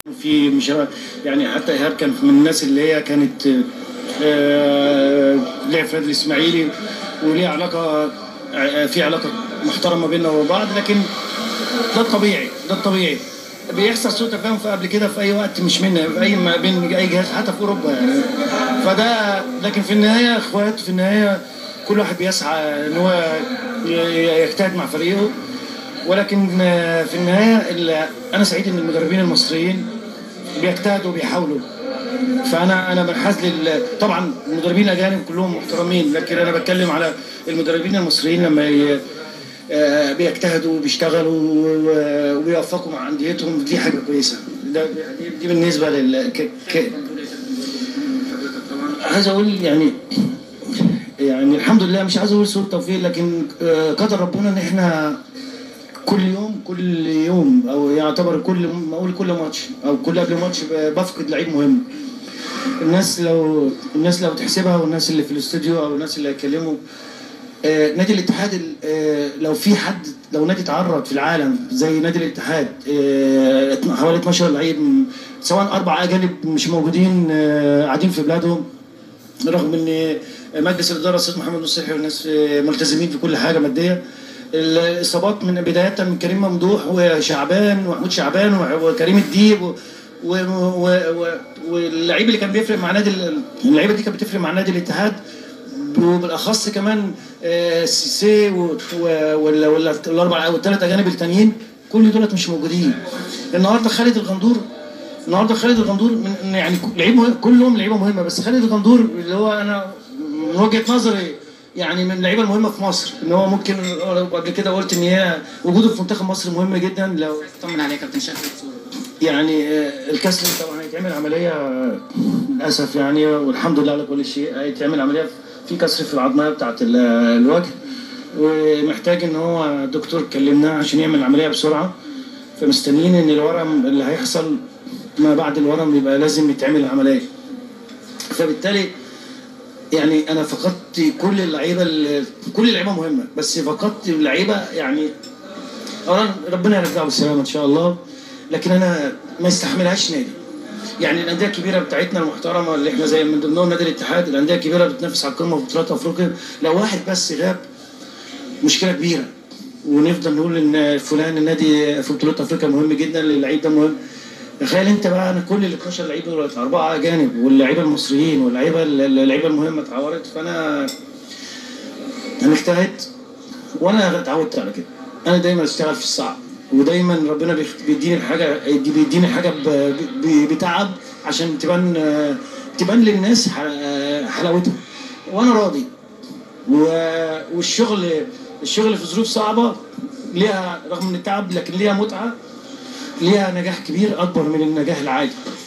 في مش يعني حتى ايهاب كان من الناس اللي هي كانت آه، لعب في النادي الاسماعيلي وليه علاقه آه، في علاقه محترمه بيننا وبين بعض لكن ده الطبيعي ده الطبيعي بيحصل سوء تفاهم في قبل كده في اي وقت مش منا في اي ما بين اي جهاز حتى في اوروبا يعني فده لكن في النهايه اخوات في النهايه كل واحد بيسعى ان هو ي- يجتهد مع فريقه ولكن آه، في النهايه ال- انا سعيد ان المدربين المصريين بيجتهدوا وبيحاولوا فانا انا منحاز لل طبعا المدربين الاجانب كلهم محترمين لكن انا بتكلم على المدربين المصريين لما ي... آه، بيجتهدوا وبيشتغلوا و- وبيوفقوا مع انديتهم دي حاجه كويسه ده دي, دي بالنسبه لل ك... ك... عايز اقول يعني يعني الحمد لله مش عايز اقول سوء التوفيق لكن آه، قدر ربنا ان احنا كل يوم كل يوم او يعتبر كل ما اقول كل ماتش او كل قبل ماتش ب- بفقد لعيب مهم الناس لو الناس لو تحسبها والناس اللي في الاستوديو او الناس اللي هيتكلموا آه، نادي الاتحاد ال- آه، لو في حد لو نادي اتعرض في العالم زي نادي الاتحاد آه، اتن- حوالي 12 لعيب م- سواء اربع اجانب مش موجودين آه، قاعدين في بلادهم رغم ان مجلس الاداره السيد محمد نصيحي والناس آه، ملتزمين في كل حاجه ماديه الاصابات من بدايه من كريم ممدوح وشعبان ومحمود شعبان وكريم الديب و- و- و- و- واللعيب اللي كان بيفرق مع نادي ال- اللعيبه دي كانت بتفرق مع نادي الاتحاد وبالاخص كمان آه، سيسي و- و- ولا ولا الاربع او الثلاث اجانب التانيين كل دولت مش موجودين النهارده خالد الغندور النهارده خالد الغندور من يعني لعيب مهم كلهم لعيبه مهمه بس خالد الغندور اللي هو انا من وجهه نظري يعني من اللعيبه المهمه في مصر ان هو ممكن قبل كده قلت ان هي وجوده في منتخب مصر مهم جدا لو طمن عليك يا كابتن شاهد بصورة. يعني آه، الكسر طبعا هيتعمل عمليه آه، للاسف يعني والحمد لله على كل شيء هيتعمل عمليه في كسر في العظميه بتاعه ال- الوجه ومحتاج ان هو دكتور كلمناه عشان يعمل العمليه بسرعه فمستنيين ان الورم اللي هيحصل ما بعد الورم يبقى لازم يتعمل العمليه فبالتالي يعني انا فقدت كل اللعيبه ال- كل اللعيبه مهمه بس فقدت اللعيبه يعني اولا ربنا يرجعه بالسلامه ان شاء الله لكن انا ما يستحملهاش نادي يعني الانديه الكبيره بتاعتنا المحترمه اللي احنا زي من ضمنهم نادي الاتحاد الانديه الكبيره بتنافس على القمه في بطولات افريقيا لو واحد بس غاب مشكله كبيره ونفضل نقول ان فلان النادي في بطولات افريقيا مهم جدا اللعيب ده مهم تخيل انت بقى انا كل ال 12 لعيب دول اربعه اجانب واللعيبه المصريين واللعيبه اللعيبه المهمه اتعورت فانا هنجتهد وانا اتعودت على كده انا دايما اشتغل في الصعب ودايما ربنا بيخ- بيديني الحاجه بيديني حاجه ب- ب- بتعب عشان تبان تبان للناس ح- حلاوتها وانا راضي و- والشغل الشغل في ظروف صعبه ليها رغم من التعب لكن ليها متعه ليها نجاح كبير اكبر من النجاح العادي